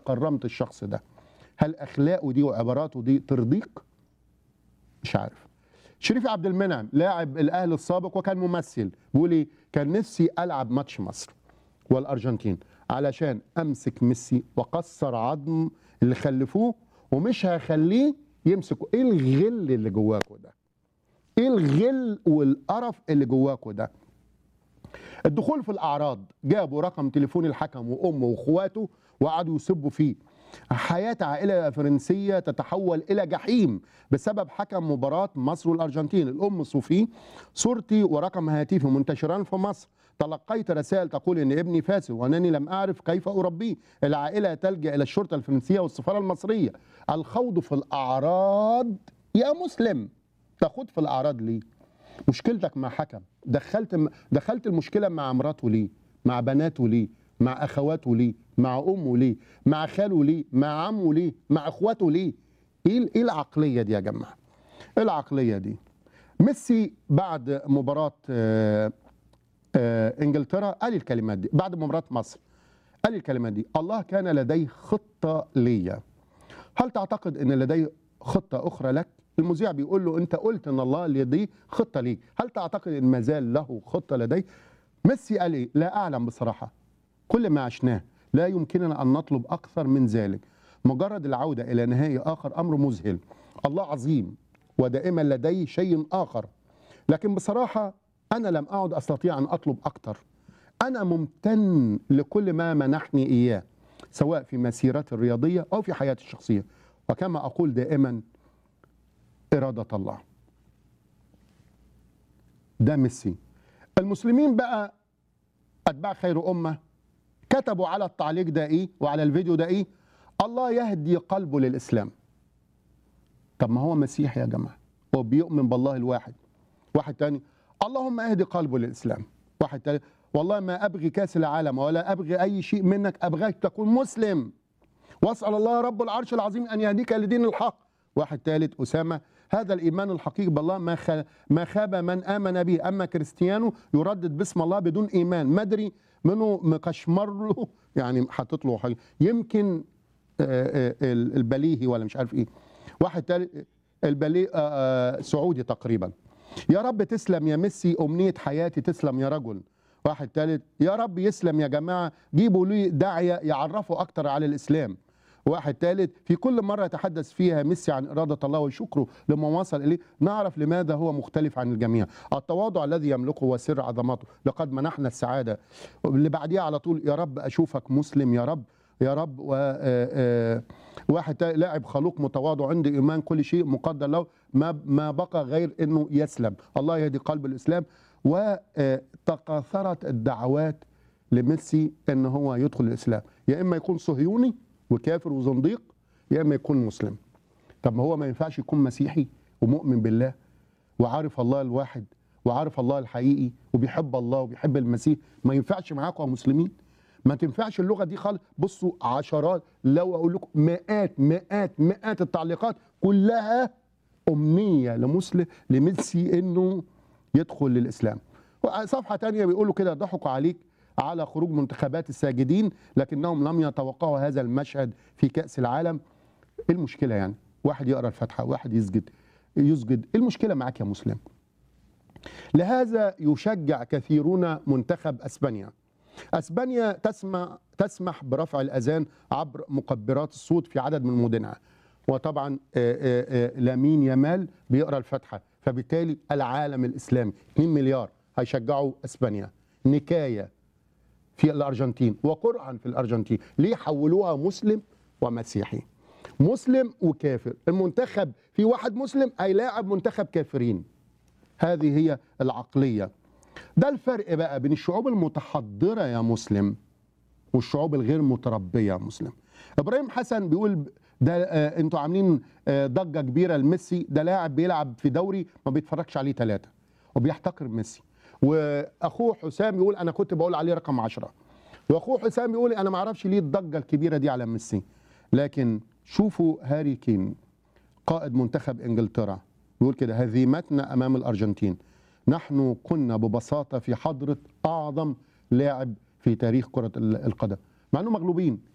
كرمت الشخص ده هل اخلاقه دي وعباراته دي ترضيك مش عارف شريف عبد المنعم لاعب الاهلي السابق وكان ممثل بيقول ايه كان نفسي العب ماتش مصر والارجنتين علشان امسك ميسي واكسر عظم اللي خلفوه ومش هخليه يمسكوا ايه الغل اللي جواكوا ده ايه الغل والقرف اللي جواكوا ده الدخول في الاعراض جابوا رقم تليفون الحكم وامه واخواته وقعدوا يسبوا فيه حياة عائلة فرنسية تتحول إلى جحيم بسبب حكم مباراة مصر والأرجنتين الأم صوفي صورتي ورقم هاتفي منتشران في مصر تلقيت رسائل تقول إن ابني فاسد وأنني لم أعرف كيف أربيه العائلة تلجأ إلى الشرطة الفرنسية والسفارة المصرية الخوض في الأعراض يا مسلم تخوض في الأعراض ليه مشكلتك مع حكم دخلت دخلت المشكلة مع مراته ليه مع بناته ليه مع اخواته ليه مع امه ليه مع خاله ليه مع عمه ليه مع اخواته ليه ايه ايه العقليه دي يا جماعه ايه العقليه دي ميسي بعد مباراه آه، آه، انجلترا قال الكلمات دي بعد مباراه مصر قال الكلمات دي الله كان لديه خطه ليا هل تعتقد ان لديه خطه اخرى لك المذيع بيقول له انت قلت ان الله لديه خطه ليك هل تعتقد ان ما زال له خطه لديه ميسي قال ايه لا اعلم بصراحه كل ما عشناه لا يمكننا ان نطلب اكثر من ذلك مجرد العوده الى نهائي اخر امر مذهل الله عظيم ودائما لديه شيء اخر لكن بصراحه انا لم اعد استطيع ان اطلب اكثر انا ممتن لكل ما منحني اياه سواء في مسيرتي الرياضيه او في حياتي الشخصيه وكما اقول دائما اراده الله ده ميسي المسلمين بقى اتباع خير امه كتبوا على التعليق ده ايه وعلى الفيديو ده ايه الله يهدي قلبه للاسلام طب ما هو مسيحي يا جماعه هو بيؤمن بالله الواحد واحد تاني اللهم اهدي قلبه للاسلام واحد تاني والله ما ابغي كاس العالم ولا ابغي اي شيء منك ابغاك تكون مسلم واسال الله رب العرش العظيم ان يهديك لدين الحق واحد ثالث اسامه هذا الايمان الحقيقي بالله ما خ... ما خاب من امن به اما كريستيانو يردد باسم الله بدون ايمان ما ادري منه مكشمر له يعني حاطط له حاجه يمكن آه، آه، البليهي ولا مش عارف ايه واحد تالت البليه آه، آه، سعودي تقريبا يا رب تسلم يا ميسي امنيه حياتي تسلم يا رجل واحد تالت يا رب يسلم يا جماعه جيبوا لي داعيه يعرفوا اكتر على الاسلام واحد ثالث في كل مرة يتحدث فيها ميسي عن إرادة الله وشكره لما وصل إليه نعرف لماذا هو مختلف عن الجميع التواضع الذي يملكه هو سر عظمته لقد منحنا السعادة اللي بعديها على طول يا رب أشوفك مسلم يا رب يا رب و آه، آه، واحد تاني لاعب خلوق متواضع عنده ايمان كل شيء مقدر له ما ما بقى غير انه يسلم الله يهدي قلب الاسلام وتكاثرت الدعوات لميسي ان هو يدخل الاسلام يا اما يكون صهيوني وكافر وزنديق يا اما يكون مسلم طب ما هو ما ينفعش يكون مسيحي ومؤمن بالله وعارف الله الواحد وعارف الله الحقيقي وبيحب الله وبيحب المسيح ما ينفعش معاكم يا مسلمين ما تنفعش اللغه دي خالص بصوا عشرات لو اقول لكم مئات مئات مئات التعليقات كلها امنيه لمسلم لميسي انه يدخل للاسلام صفحه تانية بيقولوا كده ضحكوا عليك على خروج منتخبات الساجدين لكنهم لم يتوقعوا هذا المشهد في كاس العالم ايه المشكله يعني واحد يقرا الفاتحه واحد يسجد يسجد ايه المشكله معاك يا مسلم لهذا يشجع كثيرون منتخب اسبانيا اسبانيا تسمح تسمح برفع الاذان عبر مكبرات الصوت في عدد من مدنها وطبعا آه، آه، آه، لامين يامال بيقرا الفاتحه فبالتالي العالم الاسلامي 2 مليار هيشجعوا اسبانيا نكايه في الارجنتين وقرعا في الارجنتين ليه حولوها مسلم ومسيحي مسلم وكافر المنتخب في واحد مسلم هيلاعب منتخب كافرين هذه هي العقليه ده الفرق بقى بين الشعوب المتحضره يا مسلم والشعوب الغير متربيه يا مسلم ابراهيم حسن بيقول ده آه انتوا عاملين آه ضجه كبيره لميسي ده لاعب بيلعب في دوري ما بيتفرجش عليه ثلاثه وبيحتقر ميسي واخوه حسام يقول انا كنت بقول عليه رقم عشرة واخوه حسام يقول انا ما اعرفش ليه الضجه الكبيره دي على ميسي لكن شوفوا هاري كين قائد منتخب انجلترا بيقول كده هزيمتنا امام الارجنتين نحن كنا ببساطه في حضره اعظم لاعب في تاريخ كره ال- القدم مع انهم مغلوبين